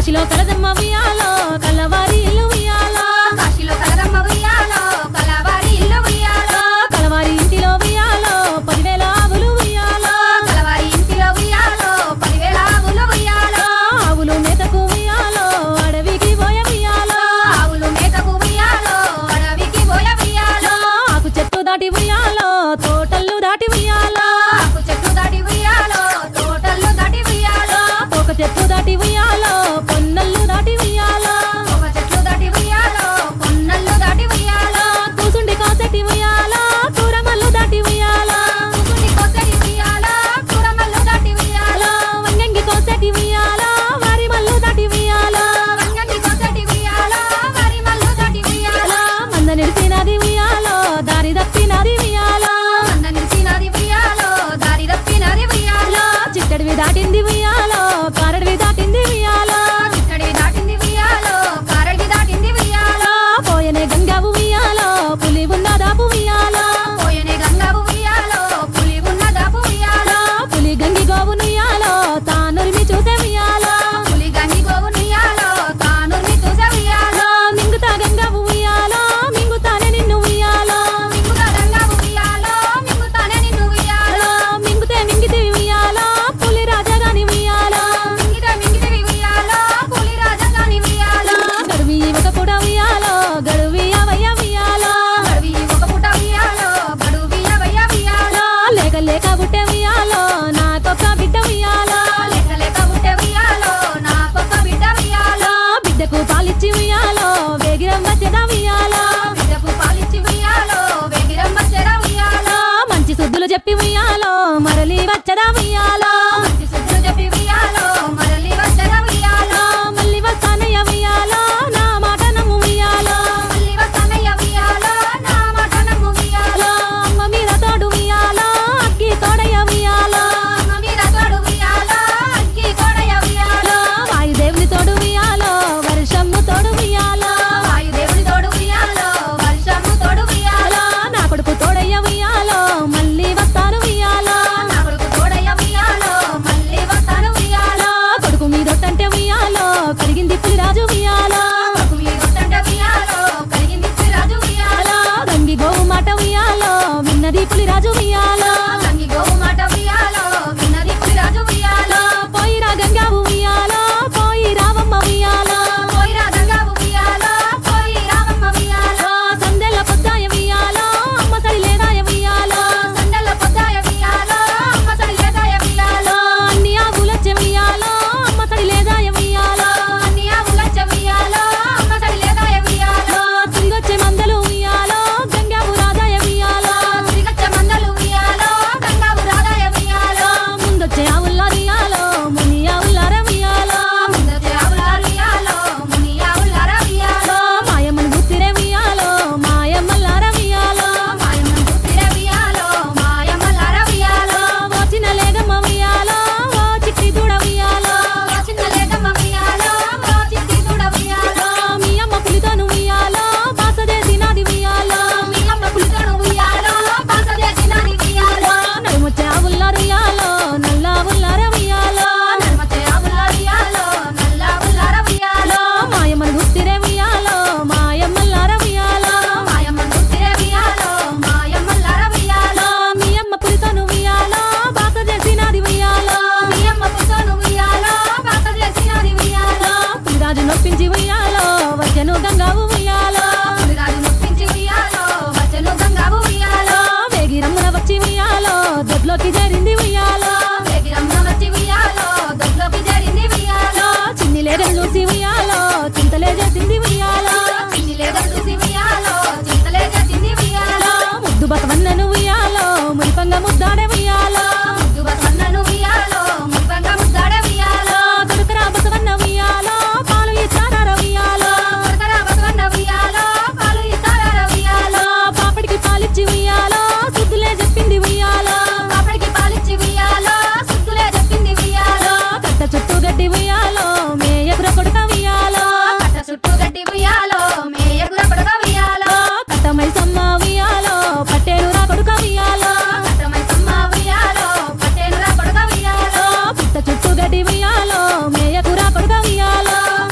కాశీలో కలదమ్మ ఉయ్యాలో కలవారి ఇల్లు ఉయ్యాలో కాశీలో కలరమ్మ ఉయ్యాలో కలవారి ఇల్లు ఉయ్యాలో కలవారి ఇంటిలో ఉయ్యాలో పదివేల ఆవులు ఉయ్యాలో కలవారి ఇంటిలో ఉయ్యాలో పదివేల ఆవులు ఉయ్యాలో ఆవులు మేతకు ఉయ్యాలో అడవికి పోయ ఉయ్యాలో ఆవులు మేతకు ఉయ్యాలో అడవికి పోయ ఉయ్యాలో ఆకు చెట్టు దాటి ఉయ్యాలో తోటల్లు దాటి ఉయ్యాలో ఆకు చెట్టు దాటి ఉయ్యాలో తోటలు దాటి ఉయ్యాలో ఒక చెట్టు దాటి ఉయ్యాలో పొన్నల్లు దాటి ఉయ్యాలో ఒక చెట్లు దాటి ఉయ్యాలో కొన్నళ్ళు దాటి ఉయ్యాలో కూసుండి కాసటి ఉయ్యాలో కూరమల్లు దాటి ఉయ్యాలో కూసుని కోసడి ఉయ్యాలో కూరమల్లు దాటి ఉయ్యాలో వంగంగి కోసటి ఉయ్యాలో వారి మల్లు దాటి ఉయ్యాలో వంగని కోసడి ఉయ్యాలో వరి మల్లు దాటి ఉయ్యాలో మంద నిలిచినది ఉయ్యాలో దారి తప్పినది ఉయ్యాలో మంద నిలిచినది ఉయ్యాలో దారి తప్పినది ఉయ్యాలో చిట్టడివి దాటింది ఉయ్యాలో కారడివి దాటింది ఉయ్యాలో చిత్తడి దాటింది ఉయ్యాలో కారడి దాటింది ఉయ్యాలో పోయనే గంగావు ఉయ్యాలో పులి ఉన్న దాపు ఉయ్యాలో పోయనే గంగావు ఉయ్యాలో పులి ఉన్న దాపు ఉయ్యాలో పులి గంగి గోవును ఉయ్యాలో తానురిమి చూసే ఉయ్యాలో పులి గంగి గోవు ఉయ్యాలో తాను చూసే ఉయ్యాలో మింగుతా గంగావు ఉయ్యాలో మింగుతానే నిన్ను ఉయ్యాలో మింగుతా గంగావు ఉయ్యాలో మింగుతానే నిన్ను ఉయ్యాలో మింగుతే మింగితే ఉయ్యాలో పులి రాజాగాని ఉయ్యాలో మింగితే మింగితే ఉయ్యాలో పులి రాజధాని ఉయ్యాలో గడువి ఒక కూడా ఉయ్యాలో గడువి అవయ్య ఉయ్యాలో అడవి ఒక పుట ఉయ్యాలో బడువి అవయ్య ఉయ్యాలో లేక లేక బుట్టే ఉయ్యాలో నాకొక బిడ్డ ఉయ్యాలో లేక లేక పుట్టే ఉయ్యాలో నాకొక బిడ్డ ఉయ్యాలో బిడ్డకు పాలిచ్చి ఉయ్యాలో వేగిరం వచ్చేదా ఉయ్యాలో బిడ్డకు పాలిచ్చి ఉయ్యాలో వెగిరమ్మ చెర ఉయ్యాలో మంచి శుద్ధులు చెప్పి ఉయ్యాలో మరలి వచ్చదా ఉయ్యాలో మంచి శుద్ధులు చెప్పి ఉయ్యాలో మరలి వచ్చర ఉయ్యాలో మళ్ళీ వస్తానయ్య ఉయ్యాలో నా మాట నమ్ము ఉయ్యాలో మళ్ళీ వస్తానయ్య ఉయ్యాలో నా మాట నమ్ము ఉయ్యాలో అమ్మ మీద తోడు ఉయ్యాలో అక్కి తోడయ్య ఉయ్యాలో అమ్మ మీద తోడు ఉయ్యాలో అగ్గి కోడయ్య ఉయ్యాలో వాయుదేవుని తోడు ఉయ్యాలో వర్షము తోడు ఉయ్యాలో వాయుదేవుని తోడు ఉయ్యాలో వర్షము తోడు ఉయ్యాలో నా కొడుకు తోడయ్య ఉయ్యాలో మళ్ళీ వస్తాను ఉయ్యాలో నా కొడుకు తోడయ్య ఉయ్యాలో మళ్ళీ వస్తాను ఉయ్యాలో కొడుకు మీదొట్టంటే ఉయ్యాలో కరిగింది పులిరాజు ఉయ్యాలో కొడుకు మీ గుట్టంట ఉయ్యాలో కలిగింది రాజు ఉయ్యాలో గంగి గోవు మాట ఉయ్యాలో విన్నది పులిరాజు ఉయ్యాలో గంగి గోవు మాట ఉయ్యాలో విన్నది రాజు ఉయ్యాలో పోయిరా గంగావు ఉయ్యాలో పోయి రావమ్మ ఉయ్యాలో పోయిరా గంగావు ఉయ్యాలో పోయి రామమ్మ ఉయ్యాలో సందెల్ల పొద్దాయ ఉయ్యాలో అమ్మ సడి లేదాయ ఉయ్యాలో సందల్ల పొద్దాయ ఉయ్యాలో అమ్మ సడి లేదాయ ఉయ్యాలో అన్ని ఆవులచ్చే ఉయ్యాలో అమ్మ సడి లేదాయ ఉయ్యాలో అన్ని ఆవులచ్చ ఉయ్యాలో అమ్మ సడి లేదాయ ఉయ్యాలో తిరిగొచ్చే మందలు ఉయ్యాలో గంగావు రాదాయ ఉయ్యాలో తిరిగచ్చ మందలు ఉయ్యాలో గంగావు రాదాయ ఉయ్యాలో ముందొచ్చే ఆవుల్లా ఉయ్యాలో ముని ఆవుల్లార ఉయ్యాలో ముందొచ్చే ఆవులారు ఉయ్యాలో ముని ఆవులార ఉయ్యాలో మాయమ్మను గుర్తిరే ఉయ్యాలో మాయమ్మల్లార ఉయ్యాలో మాయమ్మ గుర్తిర ఉయ్యాలో మాయమ్మలార ఉయ్యాలో వచ్చిన లేగమ్మ ఉయ్యాలో ఓ చిట్టి దూడ ఉయ్యాలో ఓ చిన్న లేగమ్మ ఉయ్యాలో ఓ చిట్టి దూడ ఉయ్యాలో మీ అమ్మ పులితోను ఉయ్యాలో బాస చేసినది ఉయ్యాలో మీ అమ్మ పులితోడు ఉయ్యాలో పాస చేసినది ఉయ్యాలో నడుమొచ్చే ఆవుల్లారు ఉయ్యాలో నల్ల ఆవుల్లార ఉయ్యాలో నర్మచ్చే ఆవులారు ఉయ్యాలో నల్ల ఆవులార ఉయ్యాలో మాయమ్మను గుర్తిరే ఉయ్యాలో మాయమ్మల్లార ఉయ్యాలో మాయమ్మ గుర్తిర ఉయ్యాలో మాయమ్మలార ఉయ్యాలో మీ అమ్మ పులితోను ఉయ్యాలో బాస చేసినది ఉయ్యాలో మీ అమ్మ పులితోడు ఉయ్యాలో పాస చేసినది ఉయ్యాలో పులిరాజు నొప్పించి ఉయ్యాలో వచ్చెను గంగావు ఉయ్యాలో పులిరాజు నొప్పించి ఉయ్యాలో వచ్చను గంగావు ఉయ్యాలో వేగి రమ్మున వచ్చి ఉయ్యాలో దొడ్లోకి చేరింది ఉయ్యాలో వేగిరమ్మ వచ్చి ఉయ్యాలో దొడ్లోకి జరిగింది ఉయ్యాలో చిన్ని లేగను చూసి ఉయ్యాలో చింతలే చేసింది ఉయ్యాలో చిన్ని లేదని చూసి ఉయ్యాలో చింతలే చేసింది ఉయ్యాలో ముద్దు బసవన్నను ఉయ్యాలో మురిపంగా ముద్దాడే ఉయ్యాలో ముద్దు బసవన్నను ఉయ్యాలో మురిపంగా ముద్దాడే ఉయ్యాలో కొడుకరా బసవన్న ఉయ్యాలో పాలు ఇస్తారా ఉయ్యాలో కొడకరా బసవన్న ఉయ్యాలో పాలు ఇస్తారా ఉయ్యాలో పాపడికి పాలిచ్చి ఉయ్యాలో శుద్ధులే చెప్పింది ఉయ్యాలో పాపడికి పాలిచ్చి ఉయ్యాలో సుద్దులే చెప్పింది ఉయ్యాలో కట్ట చుట్టూ గడ్డి ఉయ్యాలో మేయకుర కొడుక ఉయ్యాలో కట్ట చుట్టూ గడ్డి ఉయ్యాలో మేయకుర పడక ఉయ్యాలో కట్టమై సమ్మ ఉయ్యాలో పట్టేను రా కొడుక ఉయ్యాలో కట్టమై సమ్మ ఉయ్యాలో పట్టేనురా పడక ఉయ్యాలో పుట్ట చుట్టూ గడ్డి ఉయ్యాలో మేయకుర కొడుక ఉయ్యాలో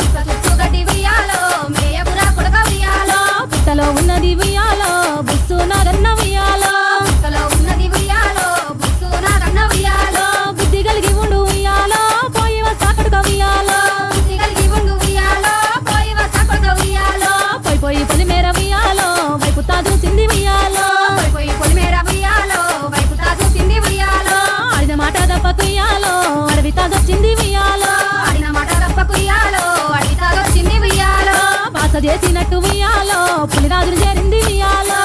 గడ్డి ఉయ్యాలో మేయపురా కొడక ఉయ్యాలో పుట్టలో ఉన్నది ఉయ్యాలో బుస్సు నారన్న ఉయ్యాలో కుక్కలో ఉన్నది ఉయ్యాలో బుస్సు నారన్న ఉయ్యాలో బుద్ధి కలిగి ఉండు ఉయ్యాలో పోయి వస్తా కొడుక ఉయ్యాలో బుద్ధి కలిగి ఉండు ఉయ్యాలో పోయి వస్తా కొడక ఉయ్యాలో పోయి పోయి పొలి మేర ఉయ్యాలో వైపు తాదు చింది ఉయ్యాలో పోయి పోయి పొలిమేర ఉయ్యాలో వైపు తాగు చింది ఉయ్యాలో ఆడిన మాట దప్పకుయ్యాలో అడవి తాగొచ్చింది ఉయ్యాలో ఆడిన మాట తప్పకు ఉయ్యాలో అడిగి తాగొచ్చింది ఉయ్యాలో బాస చేసినట్టు ఉయ్యాలో పులిరాజులు చేరింది ఉయ్యాలో